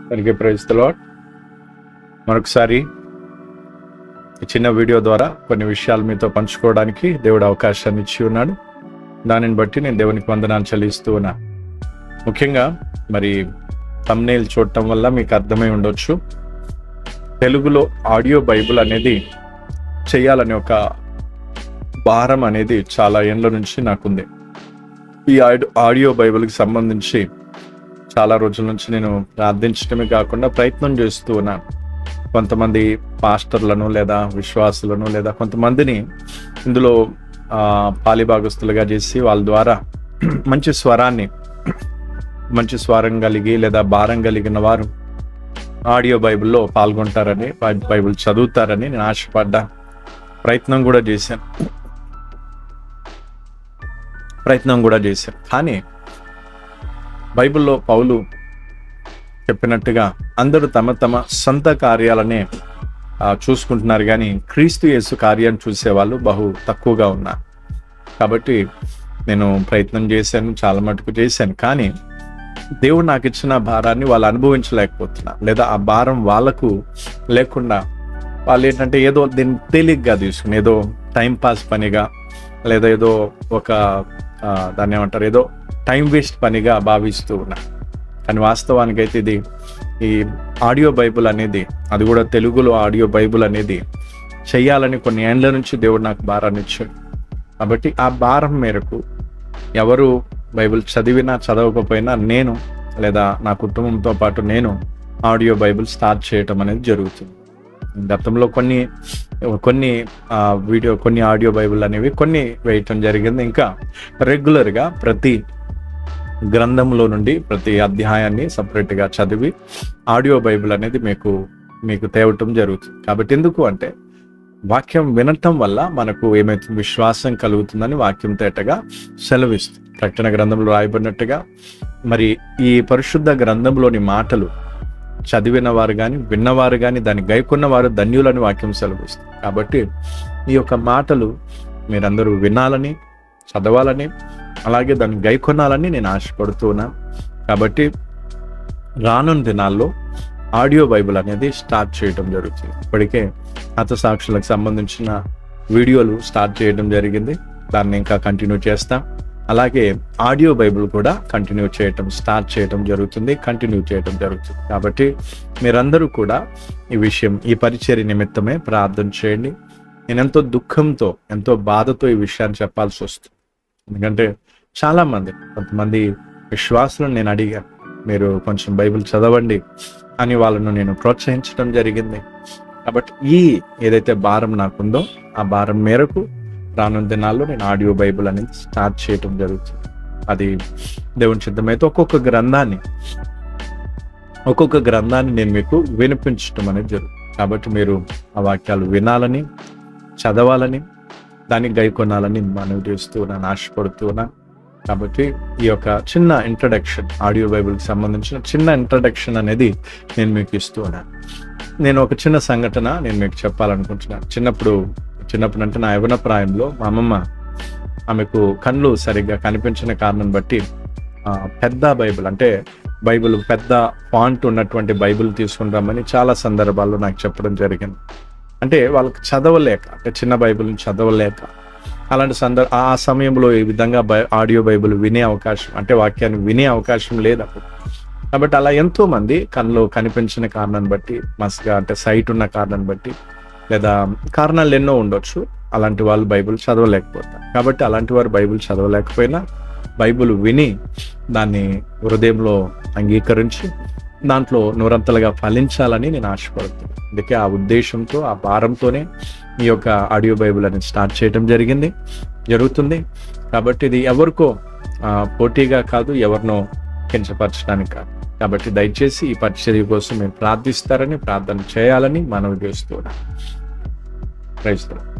దానికి ప్రయత్నలో మరొకసారి ఈ చిన్న వీడియో ద్వారా కొన్ని విషయాలు మీతో పంచుకోవడానికి దేవుడు అవకాశాన్ని ఇచ్చి ఉన్నాడు దానిని బట్టి నేను దేవునికి వందనాలు చెల్లిస్తూ ఉన్నా ముఖ్యంగా మరి తమ్నేల్ చూడటం వల్ల మీకు అర్థమై ఉండొచ్చు తెలుగులో ఆడియో బైబిల్ అనేది చేయాలనే ఒక భారం అనేది చాలా ఏండ్ల నుంచి నాకుంది ఈ ఆడి- ఆడియో బైబిల్కి సంబంధించి చాలా రోజుల నుంచి నేను ప్రార్థించడమే కాకుండా ప్రయత్నం చేస్తూ ఉన్నాను కొంతమంది పాస్టర్లను లేదా విశ్వాసులను లేదా కొంతమందిని ఇందులో ఆ, పాలిభాగస్తులుగా చేసి వాళ్ళ ద్వారా మంచి స్వరాన్ని మంచి స్వరం కలిగి లేదా భారం కలిగిన వారు ఆడియో బైబిల్లో పాల్గొంటారని బై- బైబిల్ చదువుతారని నేను ఆశపడ్డా ప్రయత్నం కూడా చేశాను ప్రయత్నం కూడా చేశాను కానీ బైబిల్లో పౌలు చెప్పినట్టుగా అందరూ తమ తమ సొంత కార్యాలనే ఆ, చూసుకుంటున్నారు కానీ క్రీస్తు యేసు కార్యాన్ని చూసేవాళ్ళు బహు తక్కువగా ఉన్నారు కాబట్టి నేను ప్రయత్నం చేశాను చాలా మటుకు చేశాను కానీ దేవుడు నాకు ఇచ్చిన భారాన్ని వాళ్ళు అనుభవించలేకపోతున్నారు లేదా ఆ భారం వాళ్ళకు లేకుండా వాళ్ళు ఏంటంటే ఏదో దీన్ని తేలిగ్గా తీసుకుని ఏదో టైం పాస్ పనిగా లేదా ఏదో ఒక ఆ, దాన్ని ఏమంటారు ఏదో టైం వేస్ట్ పనిగా భావిస్తూ ఉన్నారు కానీ వాస్తవానికి అయితే ఇది ఈ ఆడియో బైబుల్ అనేది అది కూడా తెలుగులో ఆడియో బైబుల్ అనేది చెయ్యాలని కొన్ని ఏండ్ల నుంచి దేవుడు నాకు భారాన్ని ఇచ్చాడు కాబట్టి ఆ భారం మేరకు ఎవరు బైబిల్ చదివినా చదవకపోయినా నేను లేదా నా కుటుంబంతో పాటు నేను ఆడియో బైబిల్ స్టార్ట్ చేయటం అనేది జరుగుతుంది గతంలో కొన్ని కొన్ని ఆ, వీడియో కొన్ని ఆడియో బైబిల్ అనేవి కొన్ని వేయటం జరిగింది ఇంకా రెగ్యులర్గా ప్రతి గ్రంథంలో నుండి ప్రతి అధ్యాయాన్ని సపరేట్గా చదివి ఆడియో బైబిల్ అనేది మీకు మీకు తేవటం జరుగుతుంది కాబట్టి ఎందుకు అంటే వాక్యం వినటం వల్ల మనకు ఏమైతే విశ్వాసం కలుగుతుందని వాక్యం తేటగా సెలవిస్తుంది ప్రకటన గ్రంథంలో రాయబడినట్టుగా మరి ఈ పరిశుద్ధ గ్రంథంలోని మాటలు చదివిన వారు కానీ విన్నవారు కానీ దాన్ని గైకొన్న వారు ధన్యులని వాక్యం సెలవిస్తుంది కాబట్టి ఈ యొక్క మాటలు మీరందరూ వినాలని చదవాలని అలాగే దాన్ని గైకొనాలని నేను ఆశపడుతూ ఉన్నాను కాబట్టి రానున్న దినాల్లో ఆడియో బైబిల్ అనేది స్టార్ట్ చేయడం జరుగుతుంది ఇప్పటికే హత సాక్షులకు సంబంధించిన వీడియోలు స్టార్ట్ చేయడం జరిగింది దాన్ని ఇంకా కంటిన్యూ చేస్తాం అలాగే ఆడియో బైబిల్ కూడా కంటిన్యూ చేయటం స్టార్ట్ చేయటం జరుగుతుంది కంటిన్యూ చేయటం జరుగుతుంది కాబట్టి మీరందరూ కూడా ఈ విషయం ఈ పరిచర్య నిమిత్తమే ప్రార్థన చేయండి నేను ఎంతో దుఃఖంతో ఎంతో బాధతో ఈ విషయాన్ని చెప్పాల్సి వస్తుంది ఎందుకంటే చాలా మంది కొంతమంది విశ్వాసులను నేను అడిగాను మీరు కొంచెం బైబిల్ చదవండి అని వాళ్ళను నేను ప్రోత్సహించడం జరిగింది కాబట్టి ఈ ఏదైతే భారం నాకుందో ఆ భారం మేరకు రానున్న దినాల్లో నేను ఆడియో బైబిల్ అనేది స్టార్ట్ చేయటం జరుగుతుంది అది దేవుని సిద్ధమైతే ఒక్కొక్క గ్రంథాన్ని ఒక్కొక్క గ్రంథాన్ని నేను మీకు వినిపించడం అనేది జరుగుతుంది కాబట్టి మీరు ఆ వాక్యాలు వినాలని చదవాలని దాన్ని గైకొనాలని మనవి చేస్తూ ఉన్నాను ఆశపడుతూ ఉన్నాను కాబట్టి ఈ యొక్క చిన్న ఇంట్రడక్షన్ ఆడియో బైబిల్కి సంబంధించిన చిన్న ఇంట్రడక్షన్ అనేది నేను మీకు ఇస్తూ ఉన్నాను నేను ఒక చిన్న సంఘటన నేను మీకు చెప్పాలనుకుంటున్నాను చిన్నప్పుడు చిన్నప్పుడు అంటే నా యవన ప్రాయంలో మా అమ్మమ్మ ఆమెకు కళ్ళు సరిగ్గా కనిపించిన కారణం బట్టి ఆ, పెద్ద బైబిల్ అంటే బైబిల్ పెద్ద ఫాంట్ ఉన్నటువంటి బైబిల్ తీసుకుని రమ్మని చాలా సందర్భాల్లో నాకు చెప్పడం జరిగింది అంటే వాళ్ళకి చదవలేక అంటే చిన్న బైబిల్ని చదవలేక అలాంటి సందర్భ ఆ సమయంలో ఈ విధంగా బై ఆడియో బైబిల్ వినే అవకాశం అంటే వాక్యాన్ని వినే అవకాశం లేదు అప్పుడు కాబట్టి అలా ఎంతో మంది కళ్ళు కనిపించిన కారణాన్ని బట్టి మస్గా అంటే సైట్ ఉన్న కారణాన్ని బట్టి లేదా కారణాలు ఎన్నో ఉండొచ్చు అలాంటి వాళ్ళు బైబిల్ చదవలేకపోతారు కాబట్టి అలాంటి వారు బైబిల్ చదవలేకపోయినా బైబిల్ విని దాన్ని హృదయంలో అంగీకరించి దాంట్లో నూరంతలుగా ఫలించాలని నేను ఆశపడుతున్నాను అందుకే ఆ ఉద్దేశంతో ఆ భారంతోనే ఈ యొక్క ఆడియో బైబిల్ అనేది స్టార్ట్ చేయడం జరిగింది జరుగుతుంది కాబట్టి ఇది ఎవరికో ఆ, పోటీగా కాదు ఎవరినో కించపరచడానికి కాదు కాబట్టి దయచేసి ఈ పరిచర్య కోసం మేము ప్రార్థిస్తారని ప్రార్థన చేయాలని మనవి చేస్తున్నాం క్రైస్తవం